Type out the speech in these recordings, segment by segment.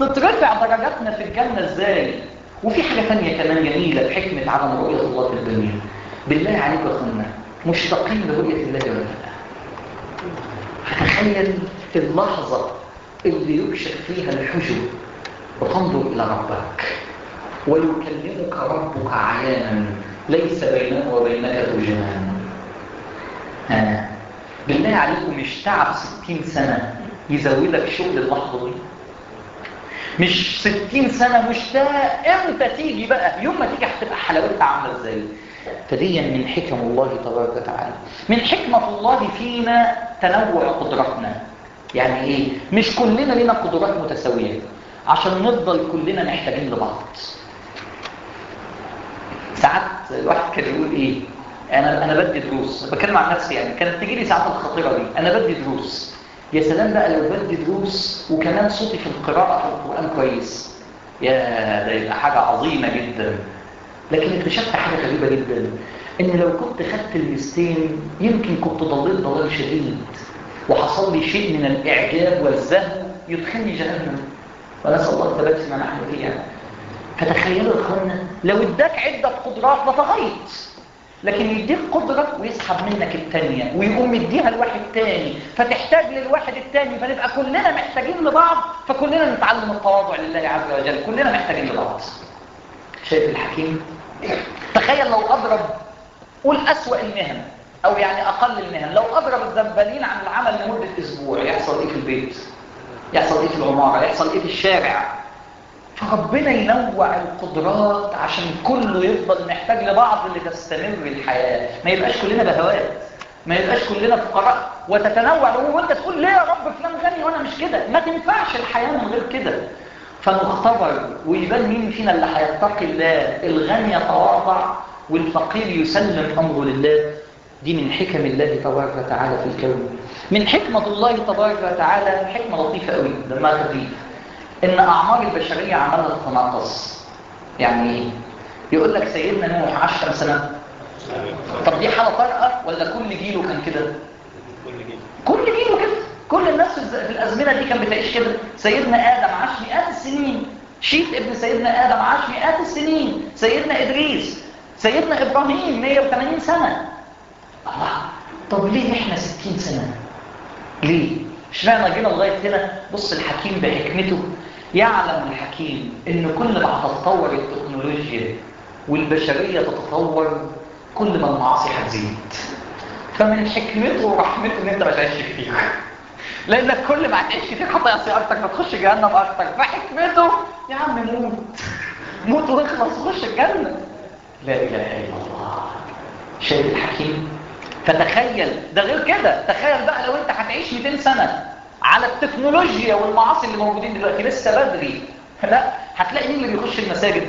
تترفع درجاتنا في الجنة ازاي وفي حاجة ثانية كمان جميلة بحكمة عدم رؤية الله في الدنيا بالله عليكم يا اخوانا مشتاقين لرؤية الله ولا لا هتخيل اللحظة اللي يكشف فيها الحجب وتنظر إلى ربك ويكلمك ربك عيانا ليس بينه وبينك ترجمان ها بالله عليكم مش تعب ستين سنة يزودك شغل اللحظة دي مش ستين سنة مشتاق امتى تيجي بقى يوم ما تيجي هتبقى حلاوتها عاملة ازاي فدي من حكم الله تبارك وتعالى من حكمة الله فينا تنوع قدراتنا يعني ايه مش كلنا لنا قدرات متساوية عشان نفضل كلنا محتاجين لبعض ساعات الواحد كان يقول ايه انا انا بدي دروس بتكلم عن نفسي يعني كانت تجي لي ساعات الخطيره دي انا بدي دروس يا سلام بقى لو بدي دروس وكمان صوتي في القراءه في القران كويس يا ده يبقى حاجه عظيمه جدا لكن اكتشفت حاجه غريبه جدا ان لو كنت خدت الميزتين يمكن كنت ضليت ضلال شديد وحصل لي شيء من الاعجاب والزهو يدخلني جهنم ونسال الله الثبات فيما نحن فيه يعني فتخيلوا يا اخوانا لو اداك عده قدرات لطغيت لكن يديك قدرة ويسحب منك التانية ويقوم يديها لواحد تاني فتحتاج للواحد التاني فنبقى كلنا محتاجين لبعض فكلنا نتعلم التواضع لله عز وجل كلنا محتاجين لبعض شايف الحكيم تخيل لو أضرب قول أسوأ المهن أو يعني أقل المهن لو أضرب الزبالين عن العمل لمدة أسبوع يحصل إيه في البيت يحصل إيه في العمارة يحصل إيه في الشارع فربنا ينوع القدرات عشان كله يفضل محتاج لبعض اللي تستمر الحياة ما يبقاش كلنا بهوات ما يبقاش كلنا فقراء وتتنوع وانت تقول ليه يا رب فلان غني وانا مش كده ما تنفعش الحياة من غير كده فنختبر ويبان مين فينا اللي هيتقي الله الغني يتواضع والفقير يسلم امره لله دي من حكم الله تبارك وتعالى في الكون من حكمة الله تبارك وتعالى حكمة لطيفة قوي لما تضيف ان اعمار البشرية عمالة تتناقص يعني ايه يقول لك سيدنا نوح عاش كام سنة طب دي حالة طارئة ولا كل جيله كان كده كل جيله كده كل الناس في الازمنة دي كان بتعيش كده سيدنا ادم عاش مئات السنين شيف ابن سيدنا ادم عاش مئات السنين سيدنا ادريس سيدنا ابراهيم 180 سنة الله طب ليه احنا 60 سنة ليه اشمعنى جينا لغايه هنا بص الحكيم بحكمته يعلم الحكيم ان كل ما هتتطور التكنولوجيا والبشريه تتطور كل ما المعاصي هتزيد فمن حكمته ورحمته ان انت ما تعيش كتير لانك كل ما هتعيش كتير هتعصي اكتر فتخش جهنم اكتر فحكمته يا عم موت موت واخلص خش الجنه لا اله الا الله شايف الحكيم فتخيل ده غير كده تخيل بقى لو انت هتعيش 200 سنة على التكنولوجيا والمعاصي اللي موجودين دلوقتي لسه بدري لا هتلاقي مين اللي بيخش المساجد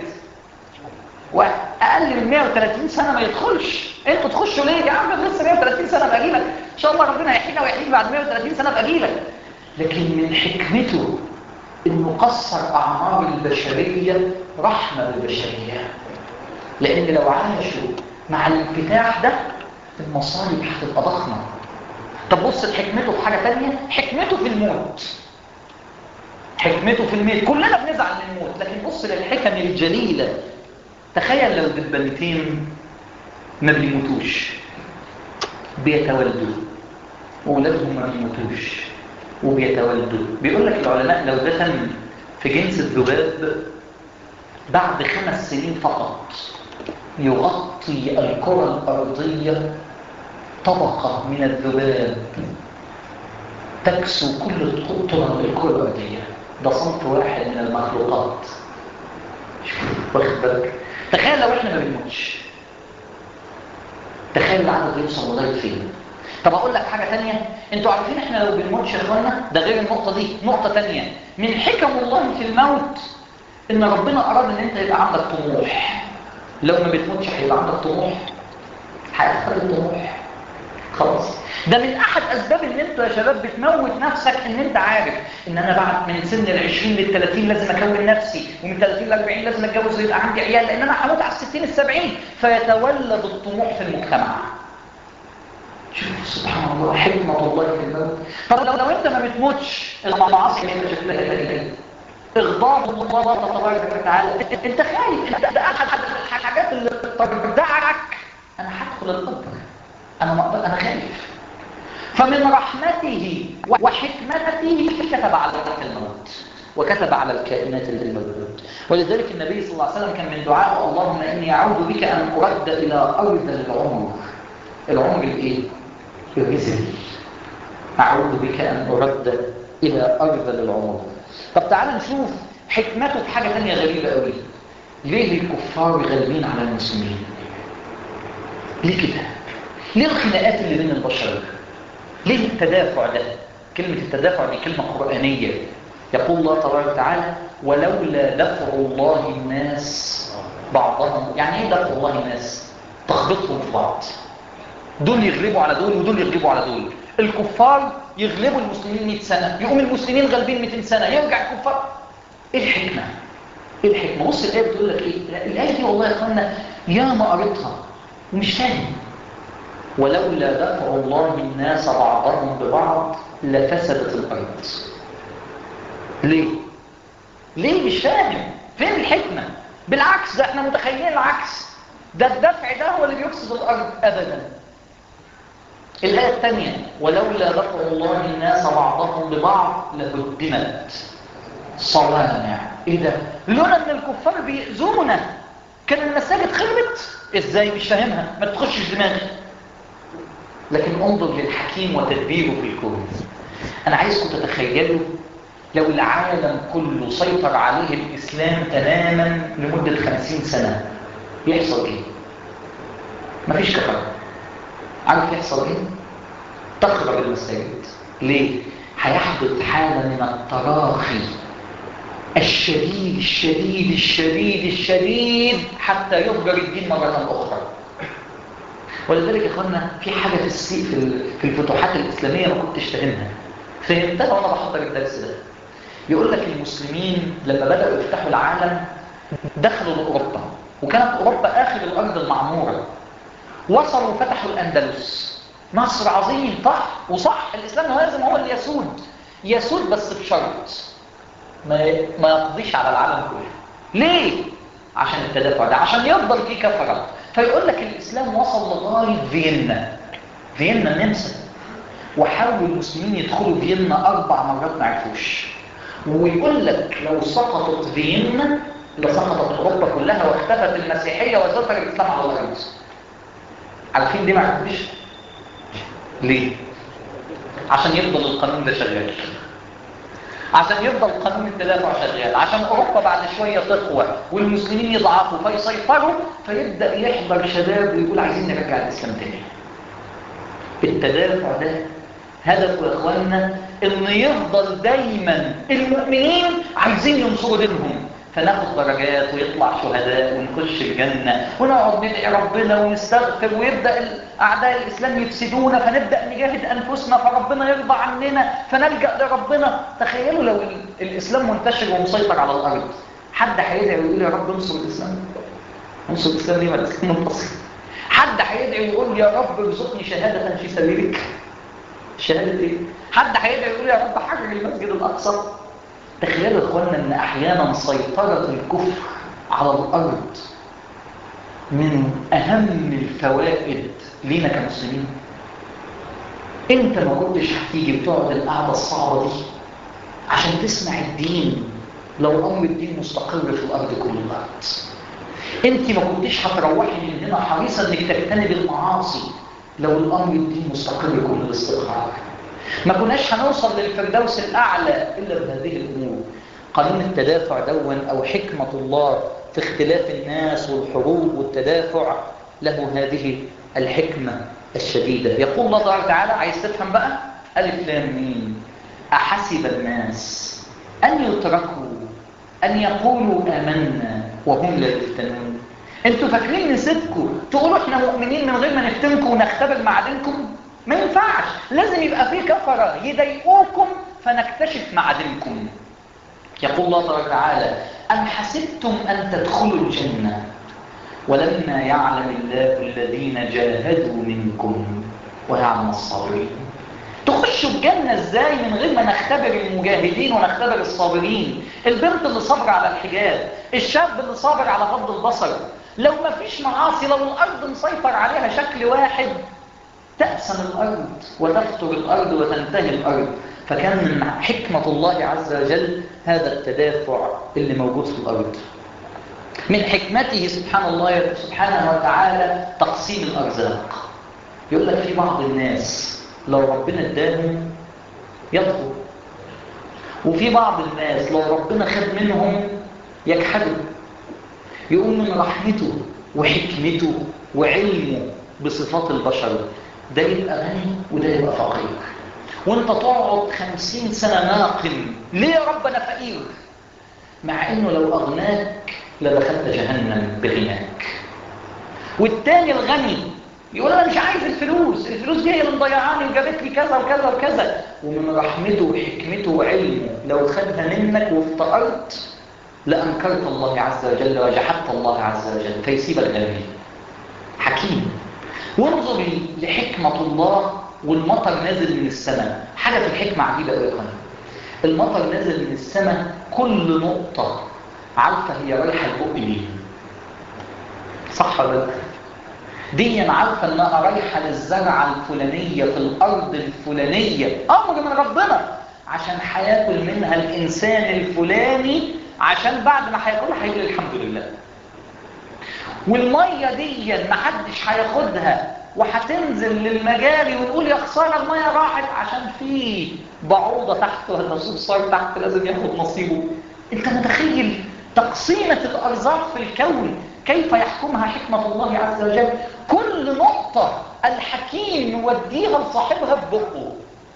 واقل من 130 سنة ما يدخلش انتوا تخشوا ليه يا عم لسه 130 سنة باجيلك ان شاء الله ربنا يحيينا ويحييك بعد 130 سنة باجيلك لكن من حكمته انه قصر اعمار البشرية رحمة بالبشرية لان لو عاشوا مع الانفتاح ده المصاري هتبقى ضخمة طب بص حكمته في حاجة تانية حكمته في الموت حكمته في الموت كلنا بنزعل من الموت لكن بص للحكم الجليلة تخيل لو دبانتين ما بيموتوش بيتولدوا وولادهم ما بيموتوش وبيتولدوا بيقول لك العلماء لو ده تم في جنس الذباب بعد خمس سنين فقط يغطي الكرة الأرضية طبقة من الذباب تكسو كل القطرة للكرة الأرضية ده صنف واحد من المخلوقات واخد بالك تخيل لو احنا ما بنموتش تخيل العدد يوصل لغايه فين طب اقول لك حاجه ثانيه انتوا عارفين احنا لو بنموتش يا اخوانا ده غير النقطه دي نقطه ثانيه من حكم الله في الموت ان ربنا اراد ان انت يبقى عندك طموح لو ما بتموتش هيبقى عندك طموح هيختار الطموح خلاص ده من احد اسباب ان انتوا يا شباب بتموت نفسك ان انت عارف ان انا بعد من سن ال20 لل30 لازم اكون نفسي ومن 30 ل40 لازم اتجوز ويبقى عندي عيال لان انا هموت على ال60 ال70 فيتولد الطموح في المجتمع شوف سبحان الله حكمة الله في الموت طب لو, لو انت ما بتموتش المعاصي اللي انت شفتها ايه اغضاب الله تبارك وتعالى انت خايف انت ده احد الحاجات اللي تردعك انا هدخل القبر انا ما انا خايف فمن رحمته وحكمته كتب على ذلك الموت وكتب على الكائنات الموجود ولذلك النبي صلى الله عليه وسلم كان من دعائه اللهم اني اعوذ بك ان ارد الى ارض العمر العمر الايه الرزل اعوذ بك ان ارد الى ارض العمر طب تعال نشوف حكمته في حاجه ثانيه غريبه قوي ليه الكفار غالبين على المسلمين ليه كده ليه الخناقات اللي بين البشر ليه التدافع ده كلمه التدافع دي كلمه قرانيه يقول الله تبارك وتعالى ولولا دفع الله الناس بعضهم يعني ايه دفع الله الناس تخبطهم في بعض دول يغلبوا على دول ودول يغلبوا على دول الكفار يغلبوا المسلمين 100 سنة يقوم المسلمين غالبين 200 سنة يرجع الكفار ايه الحكمة ايه الحكمة بص الآية بتقول لك ايه الآية دي والله يا اخوانا يا ما قريتها ومش فاهم ولولا دفع الله الناس بعضهم ببعض لفسدت الأرض ليه ليه مش فاهم فين الحكمة بالعكس ده احنا متخيلين العكس ده الدفع ده هو اللي بيفسد الأرض أبدا الآية الثانية ولولا دفع الله الناس بعضهم ببعض لهدمت صوامع ايه ده لولا ان الكفار بيأذونا كان المساجد خربت ازاي مش فاهمها ما تخشش دماغي لكن انظر للحكيم وتدبيره في الكون انا عايزكم تتخيلوا لو العالم كله سيطر عليه الاسلام تماما لمدة خمسين سنة يحصل ايه مفيش كفر عارف يحصل ايه تخرب المساجد ليه هيحدث حالة من التراخي الشديد الشديد الشديد الشديد حتى يفجر الدين مرة أخرى ولذلك يا اخوانا في حاجة في السي في الفتوحات الإسلامية ما كنتش فاهمها فهمتها وأنا بحضر الدرس ده يقول لك المسلمين لما بدأوا يفتحوا العالم دخلوا لأوروبا وكانت أوروبا آخر الأرض المعمورة وصلوا وفتحوا الأندلس نصر عظيم صح وصح الإسلام لازم هو اللي يسود يسود بس بشرط ما ما يقضيش على العالم كله ليه عشان التدافع ده عشان يفضل في كفرة فيقول لك الإسلام وصل لغاية فيينا فيينا النمسا وحاولوا المسلمين يدخلوا فيينا أربع مرات ما عرفوش ويقول لك لو سقطت فيينا لسقطت أوروبا كلها واختفت المسيحية وزفر الإسلام على الأرض عارفين دي ما عرفوش ليه عشان يفضل القانون ده شغال عشان يفضل قانون التدافع شغال عشان اوروبا بعد شويه تقوى والمسلمين يضعفوا فيسيطروا فيبدا يحضر شباب ويقول عايزين نرجع الاسلام تاني التدافع ده هدفه يا اخواننا ان يفضل دايما المؤمنين عايزين ينصروا دينهم فناخد درجات ويطلع شهداء ونخش الجنة ونقعد ندعي ربنا ونستغفر ويبدأ أعداء الإسلام يفسدونا فنبدأ نجاهد أنفسنا فربنا يرضى عننا فنلجأ لربنا تخيلوا لو الإسلام منتشر ومسيطر على الأرض حد هيدعي ويقول يا رب انصر الإسلام انصر الإسلام ليه ما الإسلام منتصر حد هيدعي ويقول يا رب ارزقني شهادة في سبيلك شهادة ايه؟ حد هيدعي ويقول يا رب حرر المسجد الأقصى تخيلوا يا اخوانا ان احيانا سيطرة الكفر على الارض من اهم الفوائد لينا كمسلمين انت ما كنتش هتيجي بتقعد القعدة الصعبة دي عشان تسمع الدين لو امر الدين مستقر في الارض كل الارض انت ما كنتش هتروحي من هنا حريصة انك تجتنب المعاصي لو الامر الدين مستقر كل الاستقرار ما كناش هنوصل للفردوس الأعلى إلا بهذه الأمور قانون التدافع دون أو حكمة الله في اختلاف الناس والحروب والتدافع له هذه الحكمة الشديدة يقول الله تعالى عايز تفهم بقى ألف لام ميم أحسب الناس أن يتركوا أن يقولوا آمنا وهم لا يفتنون انتوا فاكرين نسيبكم تقولوا احنا مؤمنين من غير ما نفتنكم ونختبر معادنكم ما ينفعش لازم يبقى في كفرة يضايقوكم فنكتشف معادنكم يقول الله تبارك وتعالى أم حسبتم أن تدخلوا الجنة ولما يعلم الله الذين جاهدوا منكم ويعلم الصابرين تخشوا الجنة ازاي من غير ما نختبر المجاهدين ونختبر الصابرين البنت اللي صابرة على الحجاب الشاب اللي صابر على غض البصر لو ما فيش معاصي لو الأرض مسيطر عليها شكل واحد تأسم الأرض وتفتر الأرض وتنتهي الأرض فكان من حكمة الله عز وجل هذا التدافع اللي موجود في الأرض من حكمته سبحان الله سبحانه وتعالى تقسيم الأرزاق يقول لك في بعض الناس لو ربنا اداهم يطغوا وفي بعض الناس لو ربنا خد منهم يجحدوا يقوم من رحمته وحكمته وعلمه بصفات البشر ده يبقى غني وده يبقى فقير وانت تقعد خمسين سنة ناقم ليه يا رب انا فقير مع انه لو اغناك لدخلت جهنم بغناك والتاني الغني يقول انا مش عايز الفلوس الفلوس دي هي اللي مضيعاني وجابت لي كذا وكذا وكذا ومن رحمته وحكمته وعلمه لو خدها منك وافتقرت لانكرت الله عز وجل وجحدت الله عز وجل فيسيبك غني حكيم وانظر لحكمة الله والمطر نازل من السماء حاجة في الحكمة عجيبة قوي قوي المطر نازل من السماء كل نقطة عارفة هي رايحة البق مين صح ولا لا؟ دي عارفة انها رايحة للزرعة الفلانية في الارض الفلانية امر من ربنا عشان هياكل منها الانسان الفلاني عشان بعد ما هياكلها هيقول الحمد لله والمية دي محدش هياخدها وهتنزل للمجاري ونقول يا خساره الميه راحت عشان في بعوضه تحت ولا صرصار تحت لازم ياخد نصيبه انت متخيل تقسيمه الارزاق في الكون كيف يحكمها حكمه الله عز وجل كل نقطه الحكيم يوديها لصاحبها ببقه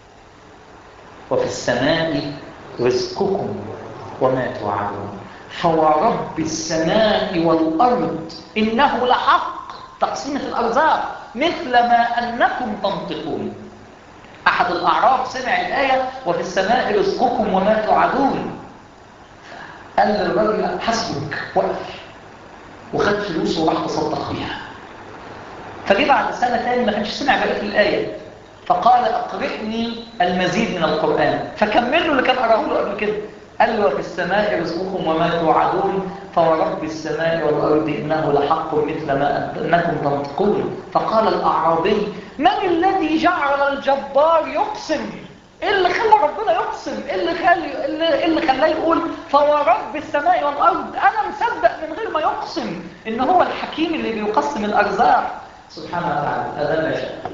وفي السماء رزقكم وما توعدون فورب السماء والارض انه لحق تقسيمه الارزاق مثل ما أنكم تنطقون أحد الأعراب سمع الآية وفي السماء رزقكم وما توعدون قال للرجل حسبك وقف وخد فلوسه وراح تصدق بيها فجي بعد سنة تاني ما كانش سمع بقية الآية فقال أقرئني المزيد من القرآن فكمل له اللي كان قرأه له قبل كده قال له في السماء رزقكم وما توعدون فورب السماء والأرض إنه لحق مثل ما أنكم تنطقون فقال الأعرابي من الذي جعل الجبار يقسم إيه اللي خلى ربنا يقسم إيه اللي خلى إيه اللي خلاه يقول فورب السماء والأرض أنا مصدق من غير ما يقسم إن هو الحكيم اللي بيقسم الأرزاق سبحانه وتعالى هذا ما شاء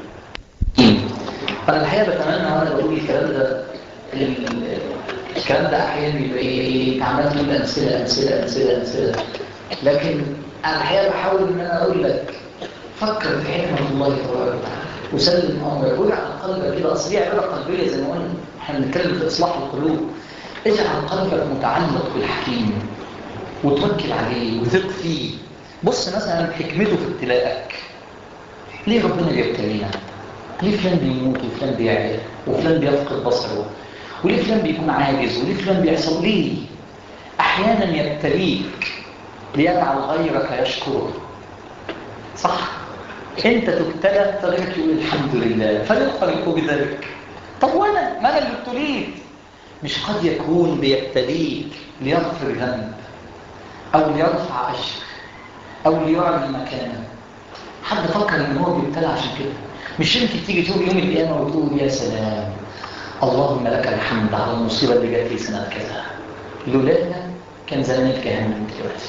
فأنا الحقيقة بتمنى وأنا بقول الكلام ده الكلام ده احيانا بيبقى ايه عمال تقول امثله امثله امثله امثله لكن انا الحقيقه بحاول ان انا اقول لك فكر في حكمه الله تبارك وتعالى وسلم امرك واجعل قلبك كده اصل هي عباده قلبيه زي ما قلنا احنا بنتكلم في اصلاح القلوب اجعل قلبك متعلق بالحكيم وتوكل عليه وثق فيه بص مثلا حكمته في ابتلائك ليه ربنا بيبتلينا ليه فلان بيموت وفلان بيعيا وفلان بيفقد بصره وليه فلان بيكون عاجز وليه فلان بيحصل ليه احيانا يبتليك ليجعل غيرك يشكره صح انت تبتلى فغيرك يقول الحمد لله فيغفر بذلك طب وانا ما انا اللي ابتليت مش قد يكون بيبتليك ليغفر ذنب او ليرفع اجر او ليعلي مكانه حد فكر ان هو بيبتلى عشان كده مش يمكن تيجي تقول يوم القيامه وتقول يا سلام اللهم لك الحمد على المصيبة اللي جات لي سنة كذا لولاها كان زماني في جهنم دلوقتي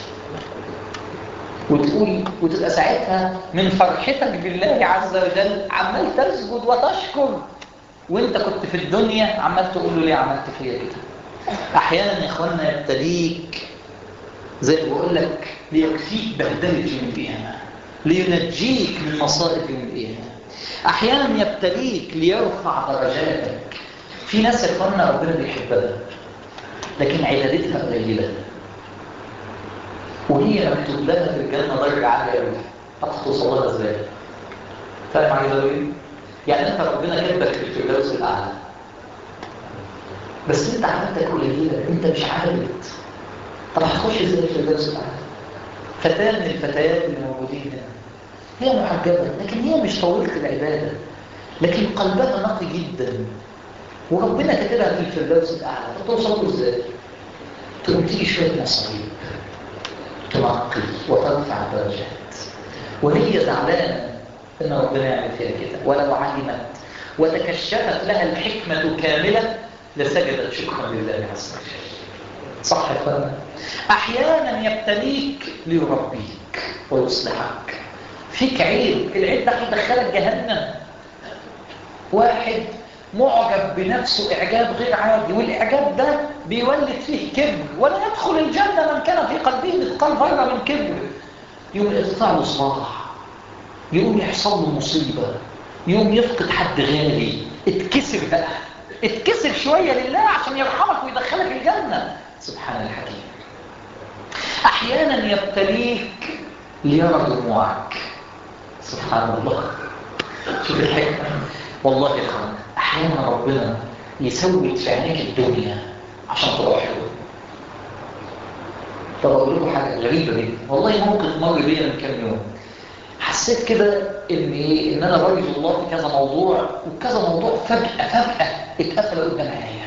وتقول وتبقى ساعتها من فرحتك بالله عز وجل عمال تسجد وتشكر وانت كنت في الدنيا عمال تقول له ليه عملت فيا كده احيانا يا اخوانا يبتليك زي ما بقول لك ليكفيك بهدله يوم القيامه لينجيك من مصائب يوم القيامه احيانا يبتليك ليرفع درجاتك في ناس يا اخوانا ربنا بيحبها لكن عبادتها قليله وهي مكتوب لها في الجنه درجه عاليه قوي هتوصل لها ازاي؟ فاهم عايز اقول ايه؟ يعني انت ربنا كاتبك في الفردوس الاعلى بس انت عملتك قليله انت مش عابد طب هتخش ازاي الفردوس الاعلى؟ فتاه من الفتيات اللي موجودين هنا هي محجبه لكن هي مش طويله العباده لكن قلبها نقي جدا وربنا كاتبها في الفردوس الاعلى فتوصل ازاي تقوم تيجي شويه مصاريف تنقي وترفع درجات وهي زعلانه ان ربنا يعمل فيها كده ولو علمت وتكشفت لها الحكمه كامله لسجدت شكرا لله عز وجل صح يا اخوانا احيانا يبتليك ليربيك ويصلحك فيك عيب العيب ده هيدخلك جهنم واحد معجب بنفسه إعجاب غير عادي والإعجاب ده بيولد فيه كبر ولا يدخل الجنة من كان في قلبه مثقال ذرة من كبر يوم يقطع له صباح يقوم يحصل له مصيبة يوم يفقد حد غالي اتكسر بقى اتكسر شوية لله عشان يرحمك ويدخلك الجنة سبحان الحكيم أحيانا يبتليك ليرى دموعك سبحان الله شوف الحكمة والله يا اخوان احيانا ربنا يسوي في عينيك الدنيا عشان تروح له طب اقول لكم حاجه غريبه جدا والله موقف مر بيا من كام يوم حسيت كده ان ايه ان انا برجو الله في كذا موضوع وكذا موضوع فجاه فجاه اتقفل قدام عينيا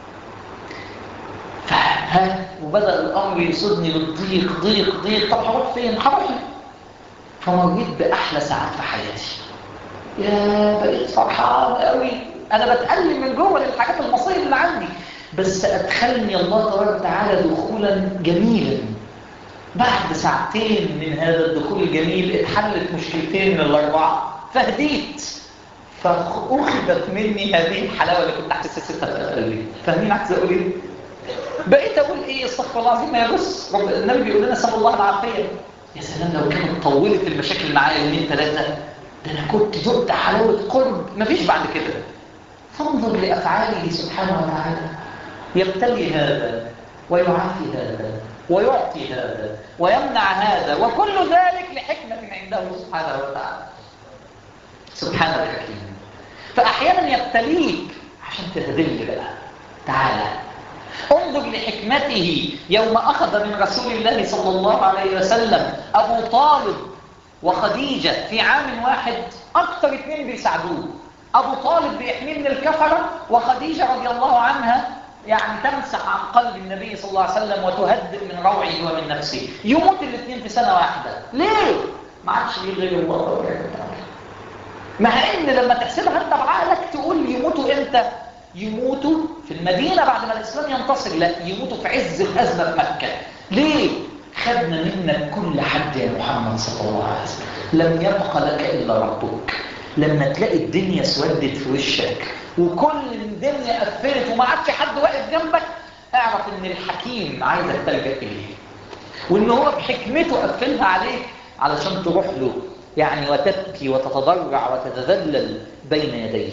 فها وبدا الامر يصدني بالضيق ضيق ضيق طب هروح فين هروح فمريت باحلى ساعات في حياتي يا بقيت فرحان قوي انا بتألم من جوه للحاجات المصير اللي عندي بس ادخلني الله تبارك وتعالى دخولا جميلا بعد ساعتين من هذا الدخول الجميل اتحلت مشكلتين من الاربعه فهديت فاخذت مني هذه الحلاوه اللي كنت حاسسها في قلبي فاهمين عايز اقول ايه بقيت اقول ايه استغفر الله العظيم يا بص النبي بيقول لنا سبحان الله العافيه يا سلام لو كانت طولت المشاكل معايا يومين ثلاثه ده انا كنت ذقت حلاوه قرب مفيش بعد كده فانظر لافعاله سبحانه وتعالى يبتلي هذا ويعافي هذا ويعطي هذا ويمنع هذا وكل ذلك لحكمه عنده سبحانه وتعالى سبحان الحكيم فاحيانا يبتليك عشان تهدل بقى تعالى انظر لحكمته يوم اخذ من رسول الله صلى الله عليه وسلم ابو طالب وخديجة في عام واحد أكثر اثنين بيساعدوه أبو طالب بيحميه من الكفرة وخديجة رضي الله عنها يعني تمسح عن قلب النبي صلى الله عليه وسلم وتهدئ من روعه ومن نفسه يموت الاثنين في سنة واحدة ليه؟ ما عادش ليه غير الله مع ان لما تحسبها انت بعقلك تقول يموتوا امتى يموتوا في المدينة بعد ما الإسلام ينتصر لا يموتوا في عز الأزمة في مكة ليه؟ خدنا منك كل حد يا محمد صلى الله عليه وسلم لم يبق لك إلا ربك لما تلاقي الدنيا سودت في وشك وكل الدنيا قفلت وما عادش حد واقف جنبك اعرف ان الحكيم عايزك تلجأ إليه وان هو بحكمته قفلها عليك علشان تروح له يعني وتبكي وتتضرع وتتذلل بين يديه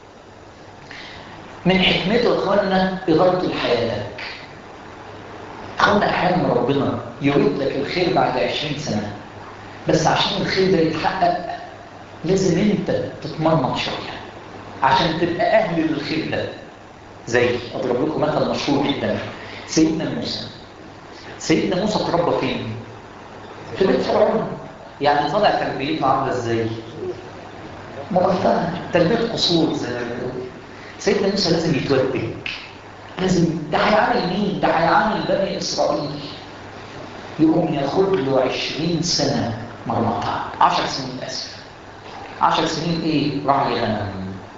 من حكمته اخوانا إدارته لحياتك اخوانا احيانا ربنا يريد لك الخير بعد عشرين سنة بس عشان الخير ده يتحقق لازم انت تتمرمط شوية عشان تبقى اهل للخير ده زي اضرب لكم مثل مشهور جدا سيدنا موسى سيدنا موسى اتربى فين في بيت فرعون يعني طالع تربيته عامله ازاي مرتبه تربيه قصور زي ما بيقولوا سيدنا موسى لازم يتوجه لازم ده هيعمل مين ده هيعمل بني اسرائيل يقوم ياخد له 20 سنه مرمطه 10 سنين اسف 10 سنين ايه رعي غنم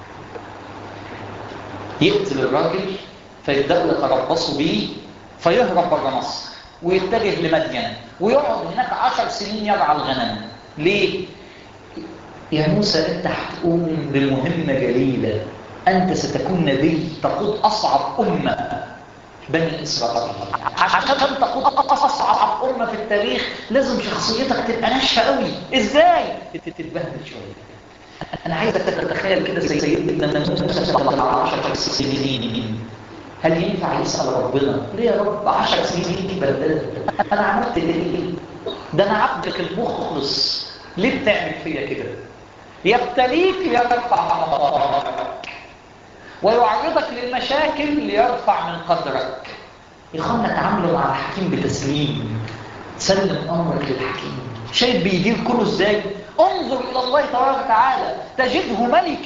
يقتل الراجل فيبداوا يتربصوا بيه فيهرب بره مصر ويتجه لمدين ويقعد هناك عشر سنين يرعى الغنم ليه؟ يا موسى انت هتقوم بمهمة جليلة انت ستكون نبي تقود اصعب امة بني اسرائيل عشان تقود اصعب امة في التاريخ لازم شخصيتك تبقى ناشفة قوي ازاي؟ تتبهدل شوية انا عايزك تتخيل كده زي سيدنا موسى بعد 10 سنين هل ينفع يسأل ربنا ليه يا رب عشر سنين بدلت انا عملت ليه ده انا عبدك المخلص ليه بتعمل فيا كده يبتليك ليرفع قدرك ويعرضك للمشاكل ليرفع من قدرك يخلنا تعاملوا مع الحكيم بتسليم سلم امرك للحكيم شايف بيدير كله ازاي انظر الى الله تبارك وتعالى تجده ملكا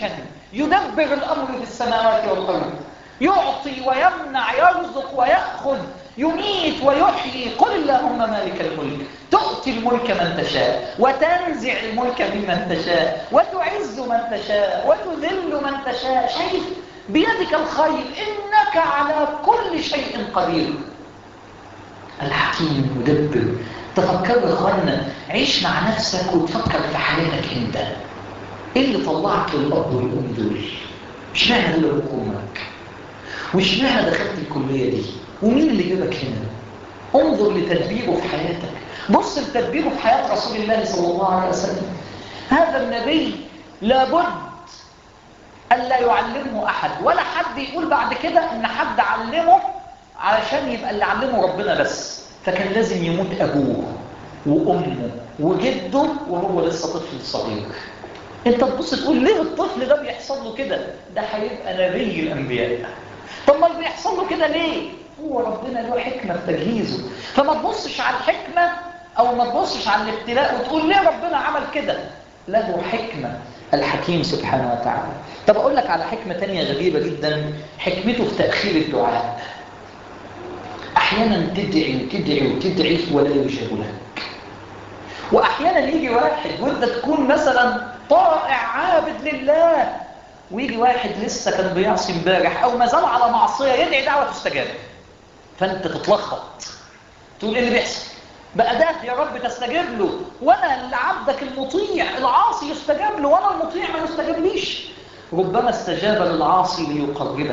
يدبر الأمر في السماوات والأرض يعطي ويمنع يرزق ويأخذ يميت ويحيي قل اللهم مالك الملك تؤتي الملك من تشاء وتنزع الملك ممن تشاء وتعز من تشاء وتذل من تشاء شايف بيدك الخير إنك على كل شيء قدير الحكيم المدبر تفكر يا اخوانا عيش مع نفسك وتفكر في حياتك انت ايه اللي طلعك للاب والام دول مش معنى دول ابوك وامك وش معنى دخلت الكليه دي ومين اللي جابك هنا انظر لتدبيره في حياتك بص لتدبيره في حياه رسول الله صلى الله عليه وسلم هذا النبي لابد ألا يعلمه أحد ولا حد يقول بعد كده إن حد علمه علشان يبقى اللي علمه ربنا بس فكان لازم يموت أبوه وأمه وجده وهو لسه طفل صغير انت تبص تقول ليه الطفل ده بيحصل له كده ده هيبقى نبي الأنبياء طب ما اللي بيحصل له كده ليه هو ربنا له حكمة في تجهيزه فما تبصش على الحكمة أو ما تبصش على الابتلاء وتقول ليه ربنا عمل كده له حكمة الحكيم سبحانه وتعالى طب أقول لك على حكمة تانية غريبة جدا حكمته في تأخير الدعاء أحيانا تدعي وتدعي وتدعي ولا يجاب لك وأحيانا يجي واحد وانت تكون مثلا طائع عابد لله ويجي واحد لسه كان بيعصي امبارح أو ما زال على معصية يدعي دعوة تستجاب فأنت تتلخبط تقول إيه اللي بيحصل بقى ده يا رب تستجيب له وانا اللي عبدك المطيع العاصي يستجاب له وانا المطيع ما يستجابليش ربما استجاب للعاصي ليقربه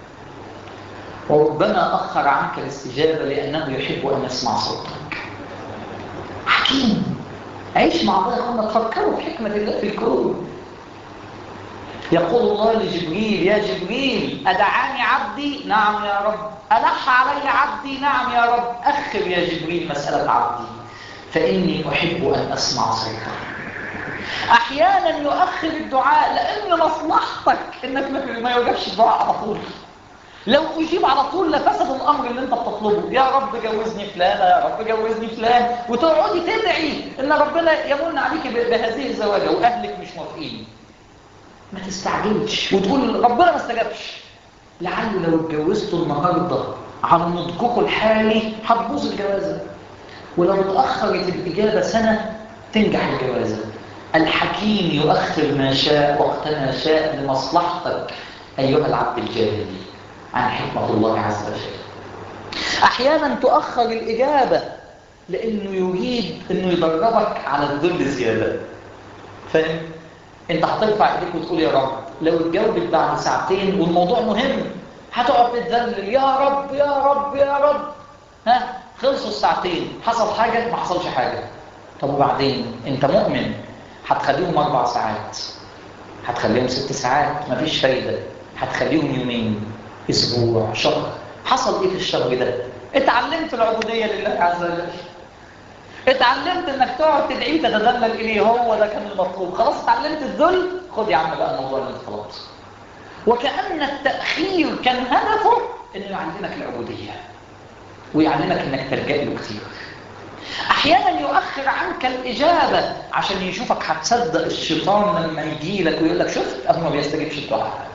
وربما اخر عنك الاستجابه لانه يحب ان يسمع صوتك حكيم عيش مع الله هم تفكروا في حكمه الله في الكون يقول الله لجبريل يا جبريل أدعاني عبدي نعم يا رب ألح علي عبدي نعم يا رب أخر يا جبريل مسألة عبدي فإني أحب أن أسمع صوتك أحيانا يؤخر الدعاء لأن مصلحتك إنك ما يوجبش الدعاء على طول لو أجيب على طول لفسد الأمر اللي أنت بتطلبه يا رب جوزني فلانة يا رب جوزني فلان وتقعدي تدعي إن ربنا يمن عليك بهذه الزواجة وأهلك مش موافقين ما تستعجلش وتقول ربنا ما استجابش لعله لو اتجوزتوا النهارده على نضجكم الحالي هتبوظ الجوازه ولو اتاخرت الاجابه سنه تنجح الجوازه الحكيم يؤخر ما شاء وقت ما شاء لمصلحتك ايها العبد الجاهل عن حكمه الله عز وجل احيانا تؤخر الاجابه لانه يريد انه يدربك على الذل زياده فاهم انت هترفع ايديك وتقول يا رب لو اتجاوبت بعد ساعتين والموضوع مهم هتقعد تتذلل يا رب يا رب يا رب ها خلصوا الساعتين حصل حاجة ما حصلش حاجة طب وبعدين انت مؤمن هتخليهم اربع ساعات هتخليهم ست ساعات مفيش فايدة هتخليهم يومين اسبوع شهر حصل ايه في الشهر ده اتعلمت العبودية لله عز وجل اتعلمت انك تقعد تدعيه تتذلل اليه هو ده كان المطلوب خلاص اتعلمت الذل خد يا عم بقى الموضوع اللي خلاص وكأن التأخير كان هدفه انه يعلمك العبودية ويعلمك انك تلجأ له كتير احيانا يؤخر عنك الاجابة عشان يشوفك هتصدق الشيطان لما يجي لك ويقول لك شفت اهو ما بيستجيبش الدعاء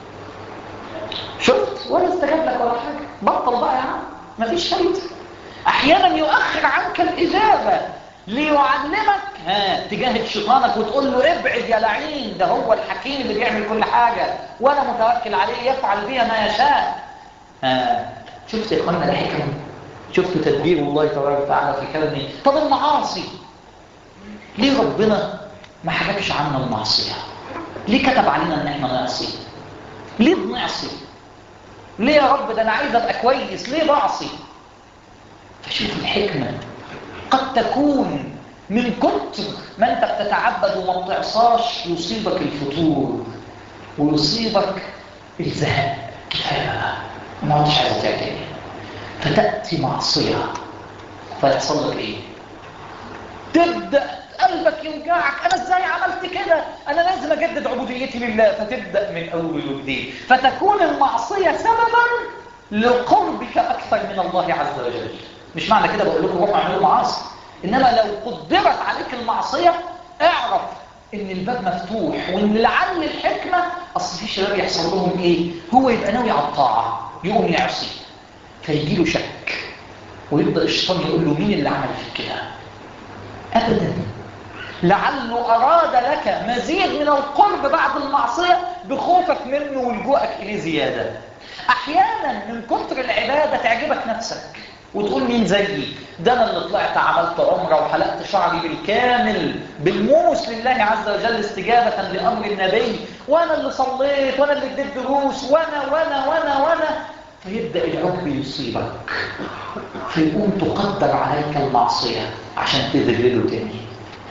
شفت ولا استجاب لك ولا حاجة بطل بقى يا عم مفيش فايده احيانا يؤخر عنك الاجابه ليعلمك ها تجاهد شيطانك وتقول له ابعد يا لعين ده هو الحكيم اللي بيعمل كل حاجه وانا متوكل عليه يفعل بي ما يشاء ها شفت يا اخوانا الحكم شفت تدبير الله تبارك وتعالى في كلمه طب المعاصي ليه ربنا ما حكمش عنا المعصيه ليه كتب علينا ان احنا نعصي ليه بنعصي ليه يا رب ده انا عايز ابقى كويس ليه بعصي فشوف الحكمة قد تكون من كتر ما انت بتتعبد وما بتعصاش يصيبك الفتور ويصيبك الزهق كفايه بقى ما عادش عايز تاني فتأتي معصية فيحصل لك ايه؟ تبدأ قلبك يوجعك انا ازاي عملت كده انا لازم اجدد عبوديتي لله فتبدأ من اول وجديد فتكون المعصية سببا لقربك اكثر من الله عز وجل مش معنى كده بقول لكم روحوا اعملوا معاصي انما لو قدرت عليك المعصيه اعرف ان الباب مفتوح وان لعل الحكمه اصل في شباب يحصل لهم ايه هو يبقى ناوي على الطاعه يقوم يعصي فيجي له شك ويبدا الشيطان يقول له مين اللي عمل فيك كده ابدا لعله اراد لك مزيد من القرب بعد المعصيه بخوفك منه ولجوءك اليه زياده احيانا من كتر العباده تعجبك نفسك وتقول مين زيي ده انا اللي طلعت عملت عمره وحلقت شعري بالكامل بالموس لله عز وجل استجابه لامر النبي وانا اللي صليت وانا اللي اديت دروس وانا وانا وانا وانا فيبدا العجب يصيبك فيقوم تقدر عليك المعصيه عشان تذلله تاني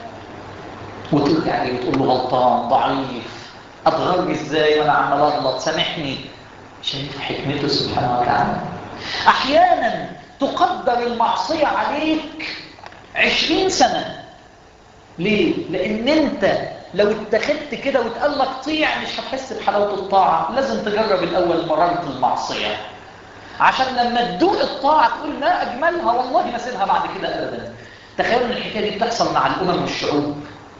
وترجع عليه وتقول له غلطان ضعيف اتغير ازاي وانا عمال اغلط سامحني شايف حكمته سبحانه وتعالى احيانا تقدر المعصية عليك عشرين سنة ليه؟ لأن أنت لو اتخذت كده وتقال لك طيع مش هتحس بحلاوة الطاعة لازم تجرب الأول مرارة المعصية عشان لما تدوق الطاعة تقول ما أجملها والله ما سيبها بعد كده أبدا تخيلوا أن الحكاية دي بتحصل مع الأمم والشعوب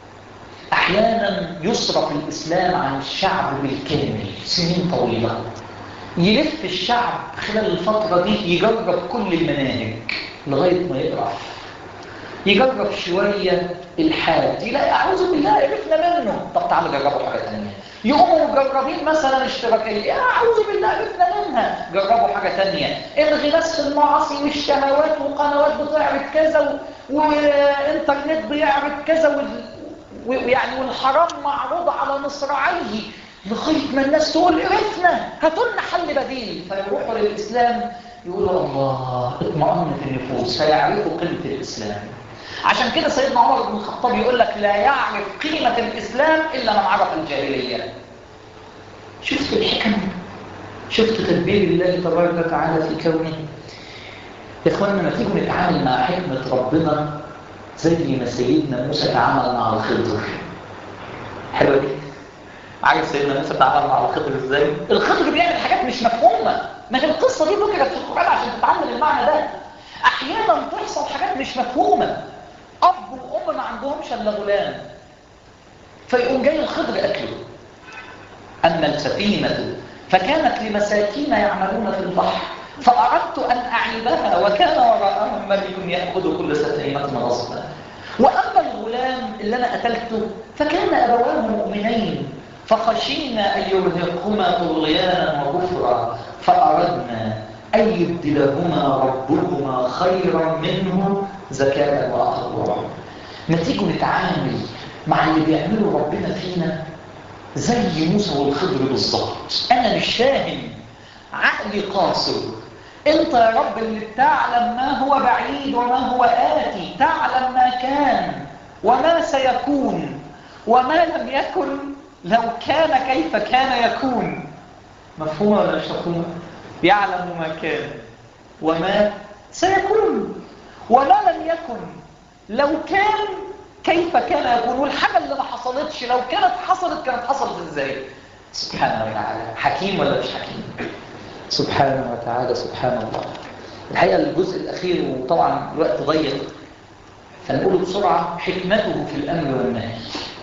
أحيانا يصرف الإسلام عن الشعب بالكامل سنين طويلة يلف الشعب خلال الفترة دي يجرب كل المناهج لغاية ما يقرف يجرب شوية الحاد يلاقي أعوذ بالله عرفنا منه طب تعالوا جربوا حاجة تانية يقوموا مجربين مثلا اشتراكية أعوذ بالله عرفنا منها جربوا حاجة تانية انغماس في المعاصي والشهوات وقنوات بتعرض كذا وانترنت بيعرض كذا ويعني والحرام معروض على مصراعيه لغاية ما الناس تقول عرفنا هاتوا لنا حل بديل فيروحوا للإسلام يقولوا الله اطمئنت النفوس فيعرفوا قيمة الإسلام عشان كده سيدنا عمر بن الخطاب يقول لك لا يعرف قيمة الإسلام إلا من عرف الجاهلية شفت الحكم شفت تدبير الله تبارك وتعالى في كونه يا اخوانا ما تيجوا نتعامل مع حكمة ربنا زي ما سيدنا موسى تعامل مع الخضر حلوة دي عارف سيدنا موسى تعامل مع الخضر ازاي الخضر بيعمل حاجات مش مفهومة ما هي القصة دي ذكرت في القرآن عشان تتعلم المعنى ده احيانا تحصل حاجات مش مفهومة اب وام ما عندهمش الا غلام فيقوم جاي الخضر اكله اما السفينة فكانت لمساكين يعملون في البحر فأردت أن أعيبها وكان وراءهم ملك يأخذ كل سفينة غصبا وأما الغلام اللي أنا قتلته فكان أبواه مؤمنين فخشينا أن يرهقهما طغيانا وكفرا فأردنا أن يبدلهما ربهما خيرا منه زكاة وأطهرا ما تيجوا نتعامل مع اللي بيعمله ربنا فينا زي موسى والخضر بالظبط أنا مش فاهم عقلي قاصر انت يا رب اللي بتعلم ما هو بعيد وما هو آتي تعلم ما كان وما سيكون وما لم يكن لو كان كيف كان يكون مفهومة ولا مش مفهومة يعلم ما كان وما سيكون وما لم يكن لو كان كيف كان يكون والحاجة اللي ما حصلتش لو كانت حصلت كانت حصلت ازاي سبحانه وتعالى حكيم ولا مش حكيم سبحانه وتعالى سبحان الله الحقيقة الجزء الأخير وطبعا الوقت ضيق فنقوله بسرعة حكمته في الأمر والنهي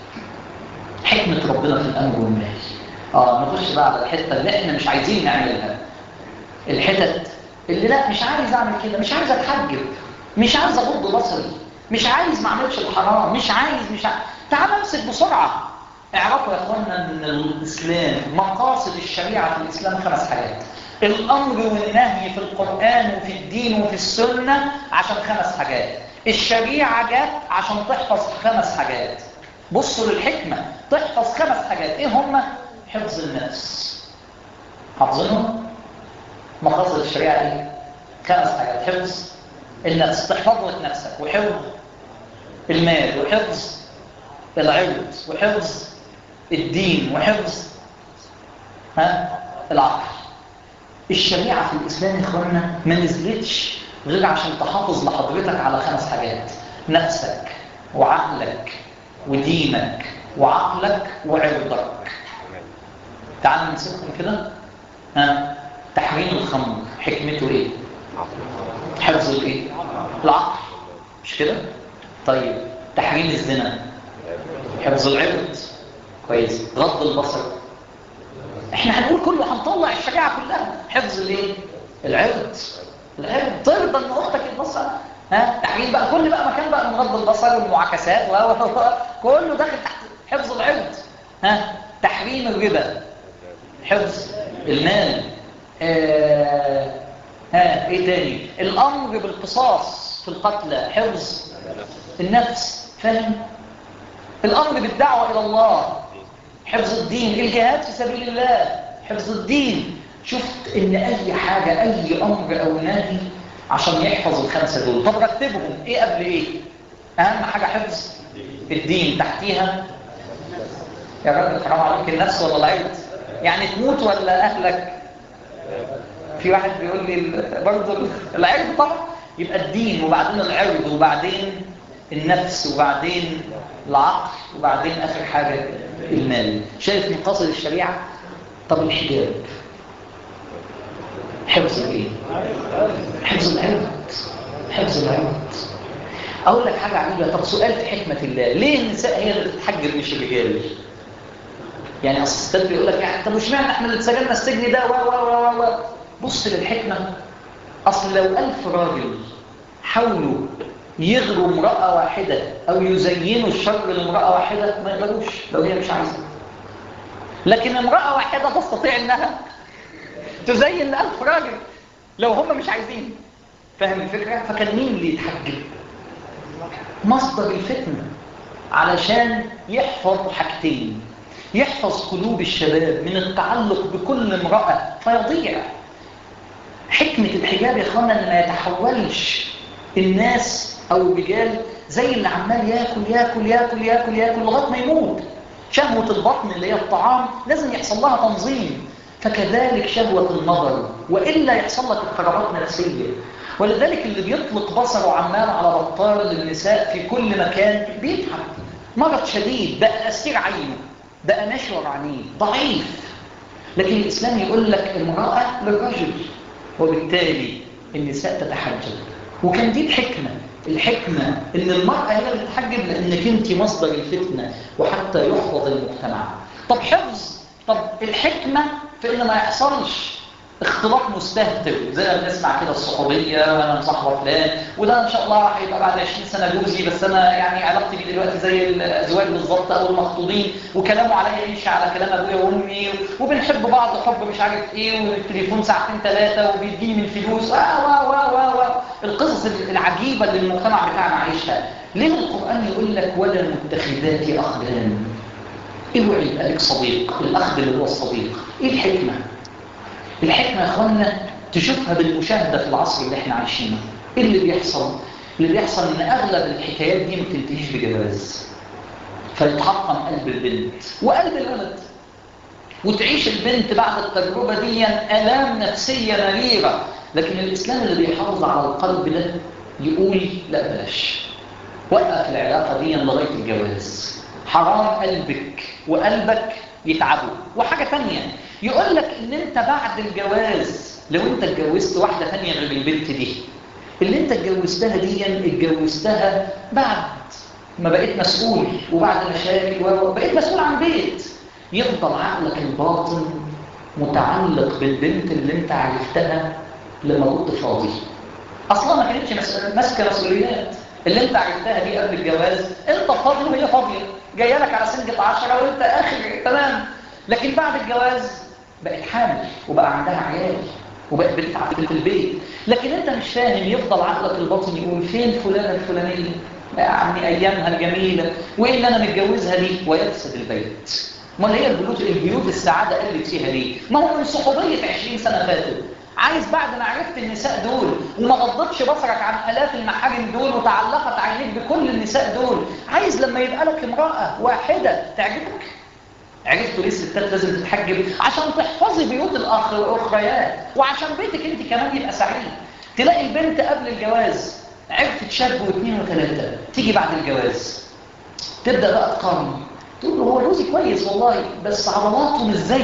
حكمة ربنا في الأمر والنهي آه نخش بقى على الحتة اللي احنا مش عايزين نعملها الحتت اللي لا مش عايز أعمل كده مش عايز أتحجب مش عايز أغض بصري مش عايز ما اعملش الحرام مش عايز مش عايز تعال امسك بسرعة اعرفوا يا اخوانا ان الاسلام مقاصد الشريعة في الاسلام خمس حاجات الامر والنهي في القرآن وفي الدين وفي السنة عشان خمس حاجات الشريعة جت عشان تحفظ خمس حاجات بصوا للحكمة تحفظ خمس حاجات ايه هما حفظ النفس حافظينهم مقاصد الشريعة ايه خمس حاجات حفظ النفس تحفظ لك نفسك وحفظ المال وحفظ العرض وحفظ الدين وحفظ ها العقل الشريعة في الإسلام يا إخواننا ما نزلتش غير عشان تحافظ لحضرتك على خمس حاجات نفسك وعقلك ودينك وعقلك وعرضك تعال نمسكهم كده ها تحريم الخمر حكمته ايه حفظ الايه العقل مش كده طيب تحريم الزنا حفظ العرض كويس غض البصر احنا هنقول كله هنطلع الشريعه كلها حفظ الايه العرض العرض ترضى ان اختك تبص ها تحريم بقى كل بقى مكان بقى من غض البصر والمعاكسات و و- و- كله داخل تحت حفظ العرض ها تحريم الربا حفظ المال آه ها ايه تاني الامر بالقصاص في القتلى حفظ النفس فاهم الامر بالدعوه الى الله حفظ الدين الجهاد في سبيل الله حفظ الدين شفت ان اي حاجه اي امر او نهي عشان يحفظ الخمسه دول طب رتبهم ايه قبل ايه اهم حاجه حفظ الدين تحتيها يا راجل حرام عليك النفس ولا العيد يعني تموت ولا اهلك في واحد بيقول لي ال- برضه العرض طبعا يبقى الدين وبعدين العرض وبعدين النفس وبعدين العقل وبعدين اخر حاجه المال شايف مقاصد الشريعه طب الحجاب حفظ الايه حفظ العرض حفظ العرض اقول لك حاجه عجيبه طب سؤال في حكمه الله ليه النساء هي اللي بتتحجب مش الرجال يعني اصل الستات بيقول لك يعني طب وش معنى احنا اللي اتسجلنا السجن ده و و و و بص للحكمه اصل لو ألف راجل حاولوا يغروا امرأة واحدة أو يزينوا الشر لامرأة واحدة ما يقدروش لو هي مش عايزة لكن امرأة واحدة تستطيع أنها تزين لألف راجل لو هم مش عايزين فاهم الفكرة؟ فكان مين اللي يتحجب؟ مصدر الفتنة علشان يحفظ حاجتين يحفظ قلوب الشباب من التعلق بكل امرأة فيضيع حكمة الحجاب يا اخوانا ان ما يتحولش الناس او الرجال زي اللي عمال ياكل ياكل ياكل ياكل ياكل لغايه ما يموت شهوة البطن اللي هي الطعام لازم يحصل لها تنظيم فكذلك شهوة النظر وإلا يحصل لك اضطرابات نفسية ولذلك اللي بيطلق بصره عمال على بطال للنساء في كل مكان بيتعب مرض شديد بقى أسير عينه بقى نشور عينيه ضعيف لكن الإسلام يقول لك المرأة للرجل وبالتالي النساء تتحجب وكان دي الحكمة الحكمة ان المرأة هي اللي تتحجب لانك انت مصدر الفتنة وحتى يحفظ المجتمع طب حفظ طب الحكمة في ان ما يحصلش اختلاط مستهتر زي ما بنسمع كده الصحوبية وانا مصاحبة فلان وده ان شاء الله هيبقى بعد 20 سنة جوزي بس انا يعني علاقتي بيه دلوقتي زي الازواج بالظبط او المخطوبين وكلامه عليا يمشي على كلام ابويا وامي وبنحب بعض حب مش عارف ايه والتليفون ساعتين ثلاثة وبيديني من فلوس آه و و و و القصص العجيبة اللي المجتمع بتاعنا عايشها ليه القرآن يقول لك ولا متخذات اخدان اوعي يبقى لك صديق الاخذ اللي هو الصديق ايه الحكمة الحكمة يا اخوانا تشوفها بالمشاهدة في العصر اللي احنا عايشينه ايه اللي بيحصل اللي بيحصل ان اغلب الحكايات دي ما بتنتهيش بجواز فيتحطم قلب البنت وقلب الولد وتعيش البنت بعد التجربة دي آلام نفسية مريرة لكن الإسلام اللي بيحافظ على القلب ده يقول لا بلاش وقف العلاقة دي لغاية الجواز حرام قلبك وقلبك يتعبوا وحاجة تانية يقول لك ان انت بعد الجواز لو انت اتجوزت واحدة تانية غير البنت دي اللي انت اتجوزتها دي اتجوزتها بعد ما بقيت مسؤول وبعد مشاكل وبقيت مسؤول عن بيت يفضل عقلك الباطن متعلق بالبنت اللي انت عرفتها لما كنت فاضي اصلا ما كانتش ماسكه مسؤوليات اللي انت عرفتها دي قبل الجواز انت فاضي وهي فاضيه جايه لك على سنجة عشرة وانت اخر تمام لكن بعد الجواز بقت حامل وبقى عندها عيال وبقت بتتعب في البيت لكن انت مش فاهم يفضل عقلك الباطن يقول فين فلانة الفلانية يعني ايامها الجميلة وايه اللي انا متجوزها دي ويفسد البيت امال هي البيوت البيوت السعادة قلت فيها ليه ما هو من صحوبية 20 سنة فاتوا عايز بعد ما عرفت النساء دول وما غضتش بصرك عن الاف المحارم دول وتعلقت عينيك بكل النساء دول عايز لما يبقى لك امرأة واحدة تعجبك عرفتوا ليه الستات لازم تتحجب عشان تحفظي بيوت الاخريات وعشان بيتك انت كمان يبقى سعيد تلاقي البنت قبل الجواز عرفت شاب واثنين وثلاثة تيجي بعد الجواز تبدأ بقى تقارن تقول له هو جوزي كويس والله بس عضلاته مش زي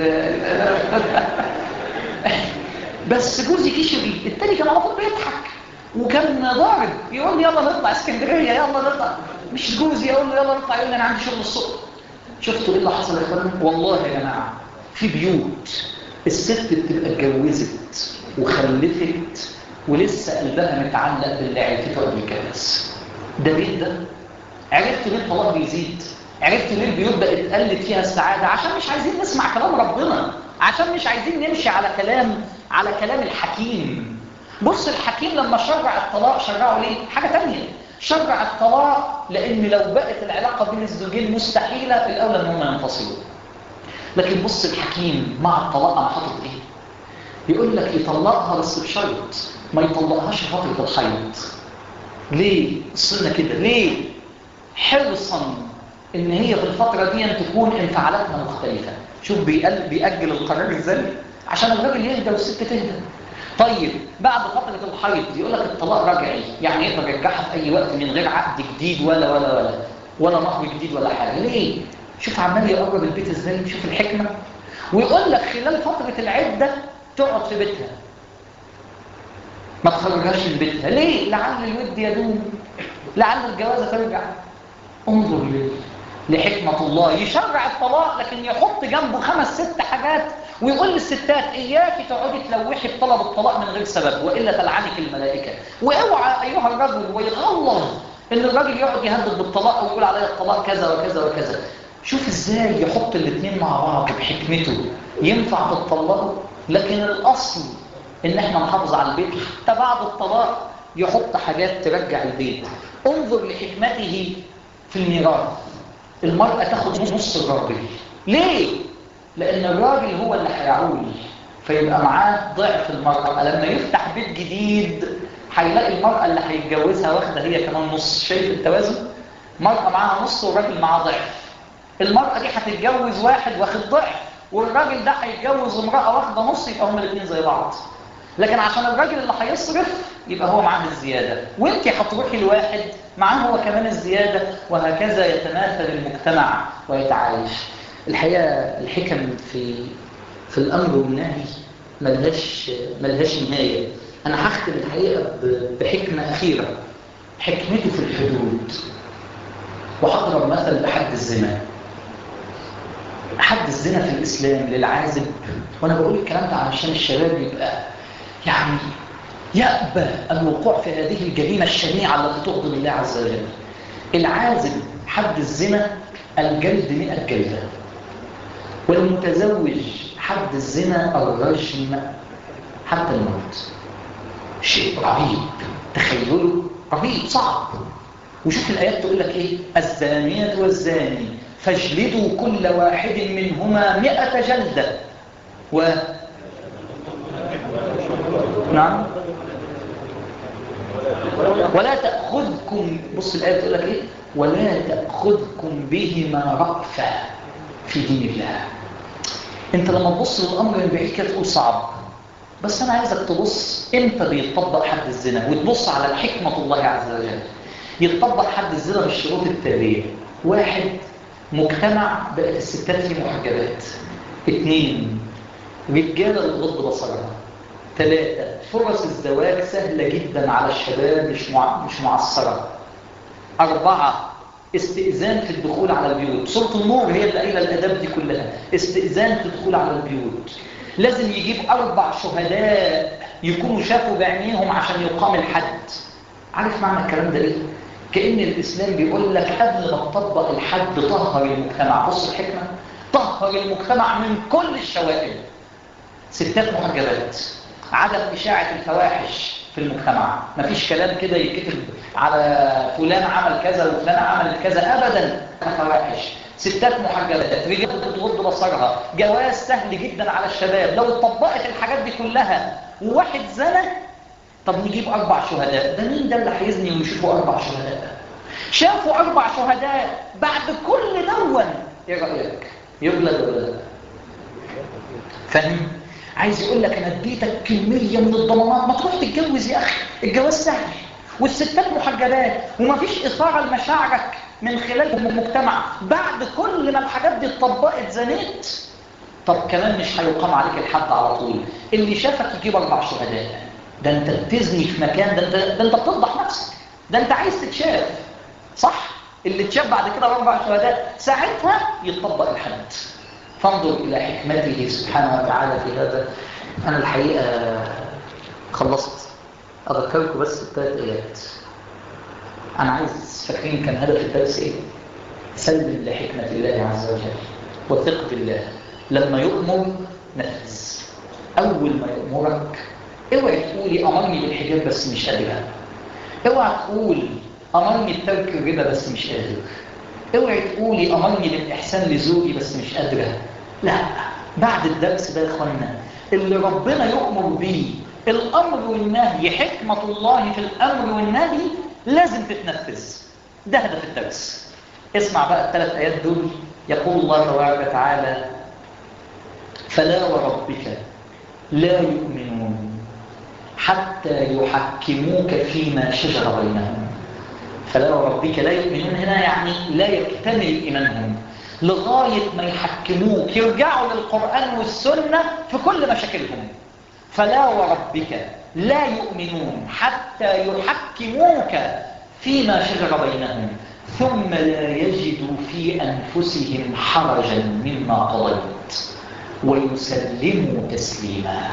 بس جوزي كشري التاني كان على طول بيضحك وكان ضارب يقول لي يلا نطلع اسكندريه يلا نطلع مش جوزي يقول له يلا نطلع يقول لي انا عندي شغل الصبح شفتوا ايه اللي حصل يا اخوانا والله يا جماعه في بيوت الست بتبقى اتجوزت وخلفت ولسه قلبها متعلق باللي عرفته قبل الجواز ده بيت ده عرفت ليه الطلاق بيزيد عرفت ليه البيوت بقت قلت فيها السعاده عشان مش عايزين نسمع كلام ربنا عشان مش عايزين نمشي على كلام على كلام الحكيم بص الحكيم لما شرع الطلاق شرعه ليه حاجه تانية شرع الطلاق لان لو بقت العلاقه بين الزوجين مستحيله الاولى ان هم ينفصلوا لكن بص الحكيم مع الطلاق انا حاطط ايه يقول لك يطلقها بس بشرط ما يطلقهاش في فتره الحيض ليه السنه كده ليه حرصا ان هي في الفتره دي تكون انفعالاتها مختلفه شوف بيقل بيأجل القرار ازاي عشان الراجل يهدى والست تهدى طيب بعد فترة الحيض يقول لك الطلاق رجعي يعني يقدر يرجعها في أي وقت من غير عقد جديد ولا ولا ولا ولا مهر جديد ولا حاجة ليه؟ شوف عمال يقرب البيت ازاي شوف الحكمة ويقول لك خلال فترة العدة تقعد في بيتها ما تخرجهاش من بيتها ليه؟ لعل الود يدوم لعل الجوازة ترجع انظر ليه لحكمة الله يشرع الطلاق لكن يحط جنبه خمس ست حاجات ويقول للستات إياك تقعدي تلوحي بطلب الطلاق من غير سبب وإلا تلعنك الملائكة واوعى أيها الرجل ويغلظ إن الراجل يقعد يهدد بالطلاق ويقول عليا الطلاق كذا وكذا وكذا شوف إزاي يحط الاثنين مع بعض بحكمته ينفع تطلقوا لكن الأصل إن إحنا نحافظ على البيت حتى بعد الطلاق يحط حاجات ترجع البيت انظر لحكمته في الميراث المرأة تاخد نص الراجل ليه؟ لأن الراجل هو اللي هيعول فيبقى معاه ضعف المرأة لما يفتح بيت جديد هيلاقي المرأة اللي هيتجوزها واخدة هي كمان نص شايف التوازن؟ مرأة معاها نص والراجل معاه ضعف المرأة دي هتتجوز واحد واخد ضعف والراجل ده هيتجوز امرأة واخدة نص يبقى هما الاثنين زي بعض لكن عشان الراجل اللي هيصرف يبقى هو معاه الزيادة وانت هتروحي لواحد معاه هو كمان الزيادة وهكذا يتماثل المجتمع ويتعايش الحقيقة الحكم في في الأمر والنهي ملهاش ملهاش نهاية أنا هختم الحقيقة بحكمة أخيرة حكمته في الحدود وهضرب مثل بحد الزنا حد الزنا في الإسلام للعازب وأنا بقول الكلام ده علشان الشباب يبقى يعني يأبى الوقوع في هذه الجريمة الشنيعة التي تغضب الله عز وجل العازب حد الزنا الجلد مئة جلدة والمتزوج حد الزنا الرجم حتى الموت شيء رهيب تخيله رهيب صعب وشوف الآيات تقول لك إيه الزانية والزاني فاجلدوا كل واحد منهما مئة جلدة و نعم ولا تأخذكم بص الآية بتقول لك إيه ولا تأخذكم بهما رأفة في دين الله انت لما تبص للأمر من بعيد كده تقول صعب بس أنا عايزك تبص امتى بيتطبق حد الزنا وتبص على حكمة الله عز وجل يتطبق حد الزنا بالشروط التالية واحد مجتمع بقت الستات فيه محجبات اثنين رجالة بتغض بصرها ثلاثة فرص الزواج سهلة جدا على الشباب مش مع... مش معصرة أربعة استئذان في الدخول على البيوت سورة النور هي اللي قايله الأداب دي كلها استئذان في الدخول على البيوت لازم يجيب أربع شهداء يكونوا شافوا بعينيهم عشان يقام الحد عارف معنى الكلام ده إيه؟ كأن الإسلام بيقول لك قبل ما تطبق الحد طهر المجتمع بص الحكمة طهر المجتمع من كل الشوائب ستات محجبات عدم إشاعة الفواحش في المجتمع مفيش كلام كده يتكتب على فلان عمل كذا وفلان عمل كذا أبدا فواحش ستات محجبات رجال بتغض بصرها جواز سهل جدا على الشباب لو اتطبقت الحاجات دي كلها وواحد زنى طب نجيب أربع شهداء ده مين ده اللي هيزني ويشوفوا أربع شهداء شافوا أربع شهداء بعد كل دون إيه رأيك يبلد ولا لا فاهم عايز يقول لك انا اديتك كميه من الضمانات ما تروح تتجوز يا اخي الجواز سهل والستات محجبات ومفيش اثاره لمشاعرك من خلال المجتمع بعد كل ما الحاجات دي اتطبقت زنيت طب كمان مش هيقام عليك الحد على طول اللي شافك يجيب اربع شهداء ده انت بتزني في مكان ده انت ده انت بتفضح نفسك ده انت عايز تتشاف صح اللي اتشاف بعد كده باربع شهداء ساعتها يتطبق الحد فانظر إلى حكمته سبحانه وتعالى في هذا أنا الحقيقة خلصت أذكركم بس الثلاث آيات أنا عايز فاكرين كان هدف الدرس إيه؟ سلم لحكمة الله عز وجل وثق بالله لما يؤمر نفذ أول ما يأمرك اوعي تقولي أمرني بالحجاب بس مش قادرة اوعي تقول أمرني بترك الربا بس مش قادر اوعي تقولي أمرني بالإحسان لزوجي بس مش قادرة لا بعد الدرس ده يا إخوانا اللي ربنا يؤمر بيه الأمر والنهي حكمة الله في الأمر والنهي لازم تتنفذ ده هدف الدرس اسمع بقى الثلاث آيات دول يقول الله تبارك وتعالى فلا وربك لا يؤمنون حتى يحكموك فيما شجر بينهم فلا وربك لا يؤمنون هنا يعني لا يكتمل إيمانهم لغاية ما يحكموك يرجعوا للقرآن والسنة في كل مشاكلهم فلا وربك لا يؤمنون حتى يحكموك فيما شجر بينهم ثم لا يجدوا في أنفسهم حرجا مما قضيت ويسلموا تسليما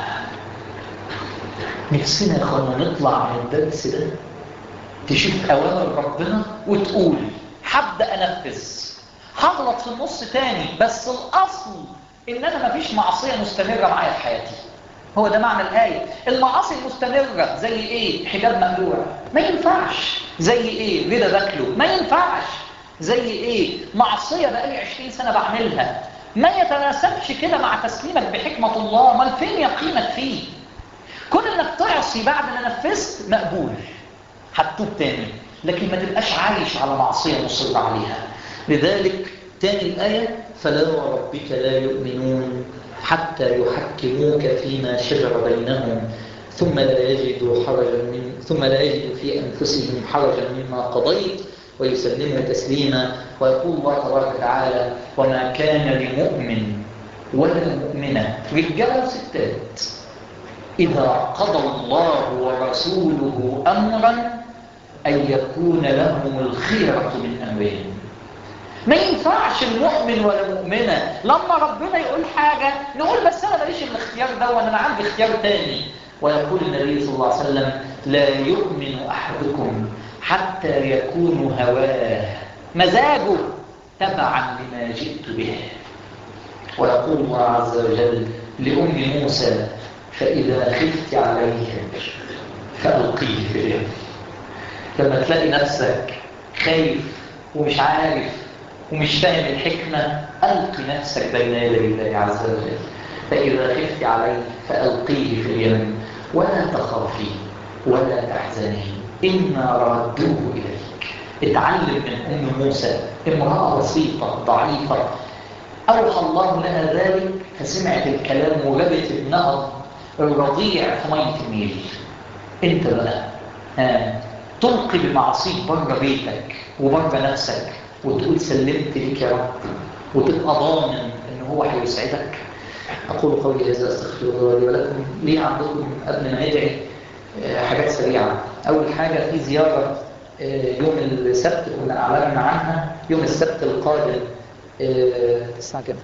نفسنا يا اخوانا نطلع من الدرس ده تشوف أوامر ربنا وتقول هبدأ أنفذ هغلط في النص تاني بس الأصل إن أنا مفيش معصية مستمرة معايا في حياتي هو ده معنى الآية المعاصي المستمرة زي إيه؟ حجاب مقلوع ما ينفعش زي إيه؟ رضا باكله ما ينفعش زي إيه؟ معصية بقالي 20 سنة بعملها ما يتناسبش كده مع تسليمك بحكمة الله ما فين يقينك فيه كون انك تعصي بعد ما نفذت مقبول هتتوب تاني لكن ما تبقاش عايش على معصية مصر عليها لذلك تاني الآية فلا وربك لا يؤمنون حتى يحكموك فيما شجر بينهم ثم لا يجدوا حرجا من ثم لا يجدوا في أنفسهم حرجا مما قضيت ويسلموا تسليما ويقول الله تبارك وتعالى وما كان لمؤمن ولا مؤمنة رجال وستات إذا قضى الله ورسوله أمرا أن يكون لهم الخيرة من أمرهم ما ينفعش المؤمن ولا مؤمنة لما ربنا يقول حاجة نقول بس أنا ماليش الاختيار ده وأنا عندي اختيار تاني ويقول النبي صلى الله عليه وسلم لا يؤمن أحدكم حتى يكون هواه مزاجه تبعا لما جئت به ويقول الله عز وجل لأم موسى فإذا خفت عليه فألقيه في اليم لما تلاقي نفسك خايف ومش عارف ومش فاهم الحكمة ألقي نفسك بين يدي الله عز وجل فإذا خفت عليه فألقيه في اليم ولا تخافي ولا تحزني إنا رادوه إليك اتعلم من أم موسى امرأة بسيطة ضعيفة أوحى الله لها ذلك فسمعت الكلام وجبت ابنها الرضيع في مية النيل انت بقى ها تلقي بمعاصيك بره بيتك وبره نفسك وتقول سلمت ليك يا رب وتبقى ضامن ان هو هيسعدك اقول قولي هذا استغفر الله لي ولكم ليه عندكم قبل ما ادعي حاجات سريعه اول حاجه في زياره يوم السبت كنا اعلنا عنها يوم السبت القادم الساعه كام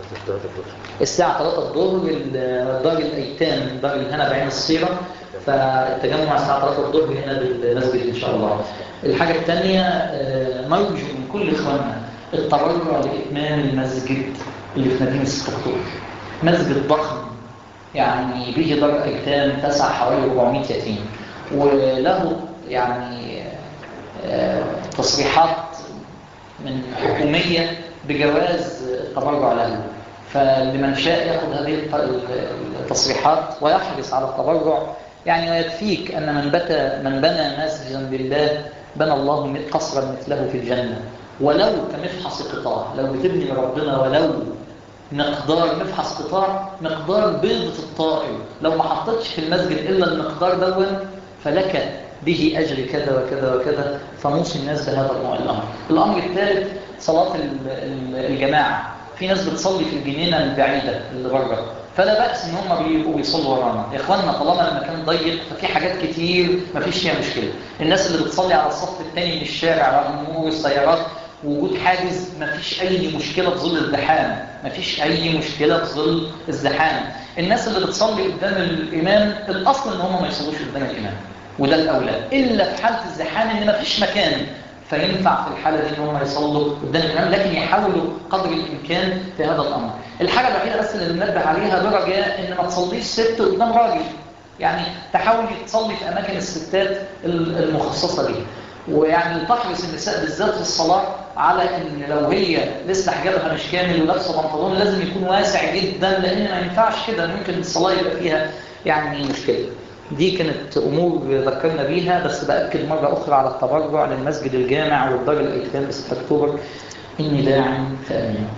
الساعة 3 الظهر دار الأيتام دار الهنا بعين الصيرة فالتجمع الساعة 3 الظهر هنا بالمسجد إن شاء الله الحاجة الثانية نرجو من كل إخواننا التبرع لإتمام المسجد اللي في مدينة السكتور مسجد ضخم يعني به دار أيتام تسع حوالي 400 يتيم وله يعني تصريحات من حكومية بجواز التبرع له فلمن شاء يأخذ هذه التصريحات ويحرص على التبرع يعني ويكفيك أن من, بت من بنى مسجدا لله بنى الله قصرا مثله في الجنة ولو كمفحص قطاع لو بتبني لربنا ولو مقدار مفحص قطاع مقدار بيضة الطائر لو ما حطيتش في المسجد إلا المقدار دون فلك به أجر كذا وكذا وكذا فنوصي الناس بهذا الأمر الأمر الثالث صلاة الجماعة في ناس بتصلي في الجنينة البعيدة اللي بره فلا بأس ان هم بيبقوا بيصلوا ورانا يا اخواننا طالما المكان ضيق ففي حاجات كتير ما فيش فيها مشكلة الناس اللي بتصلي على الصف الثاني من الشارع رغم مرور السيارات وجود حاجز مفيش أي مشكلة في ظل الزحام مفيش أي مشكلة في ظل الزحام الناس اللي بتصلي قدام الإمام الأصل إن هم ما يصلوش قدام الإمام وده الأولى إلا في حالة الزحام إن مفيش مكان فينفع في الحالة دي ان هم يصلوا قدام الإمام لكن يحاولوا قدر الإمكان في هذا الأمر الحاجة الوحيدة بس اللي بننبه عليها برجاء إن ما تصليش ست قدام راجل يعني تحاولي تصلي في أماكن الستات المخصصة ليها ويعني تحرص النساء بالذات في الصلاة على ان لو هي لسه حجابها مش كامل ولابسه بنطلون لازم يكون واسع جدا لان ما ينفعش كده ممكن الصلاة يبقى فيها يعني مشكلة دي كانت امور ذكرنا بيها بس باكد مره اخرى على التبرع للمسجد الجامع والدار الايتام ب 6 اكتوبر اني داع فامين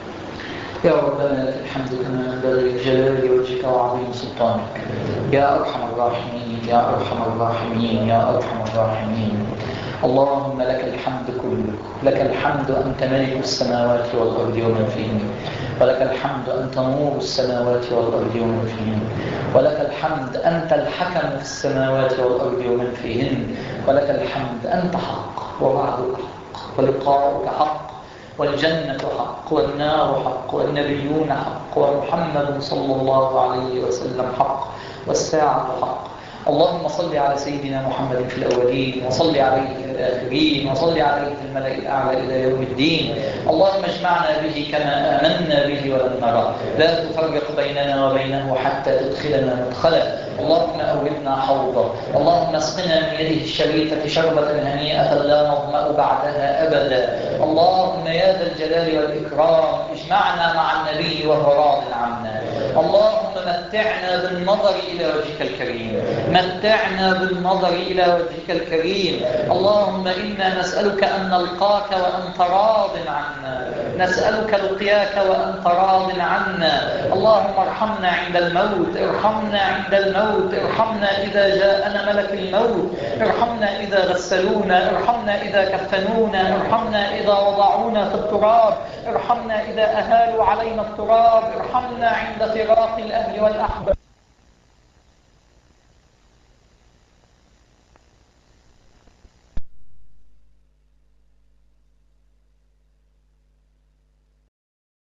يا ربنا لك الحمد كما ينبغي لجلال وجهك وعظيم سلطانك يا ارحم الراحمين يا ارحم الراحمين يا ارحم الراحمين اللهم لك الحمد كله لك الحمد أنت ملك السماوات والأرض ومن فيهن ولك الحمد أنت نور السماوات والأرض ومن فيهن ولك الحمد أنت الحكم في السماوات والأرض ومن فيهن ولك الحمد أنت حق ووعدك حق ولقاؤك حق والجنة حق والنار حق والنبيون حق ومحمد صلى الله عليه وسلم حق والساعة حق اللهم صل على سيدنا محمد في الأولين وصل عليه في الآخرين وصل عليه في الملأ الأعلى إلى يوم الدين اللهم اجمعنا به كما آمنا به ولم نرى لا تفرق بيننا وبينه حتى تدخلنا مدخلا اللهم أوردنا حوضا اللهم اسقنا من يده الشريفة شربة هنيئة لا نظمأ بعدها أبدا اللهم يا ذا الجلال والإكرام اجمعنا مع النبي وهو راض عنا اللهم متعنا بالنظر إلى وجهك الكريم متعنا بالنظر إلى وجهك الكريم اللهم إنا نسألك أن نلقاك وأنت راض عنا نسألك لقياك وأنت راض عنا اللهم ارحمنا عند الموت ارحمنا عند الموت ارحمنا إذا جاءنا ملك الموت ارحمنا إذا غسلونا ارحمنا إذا كفنونا ارحمنا إذا وضعونا في التراب ارحمنا إذا أهالوا علينا التراب ارحمنا عند فراق الأهل والأحباب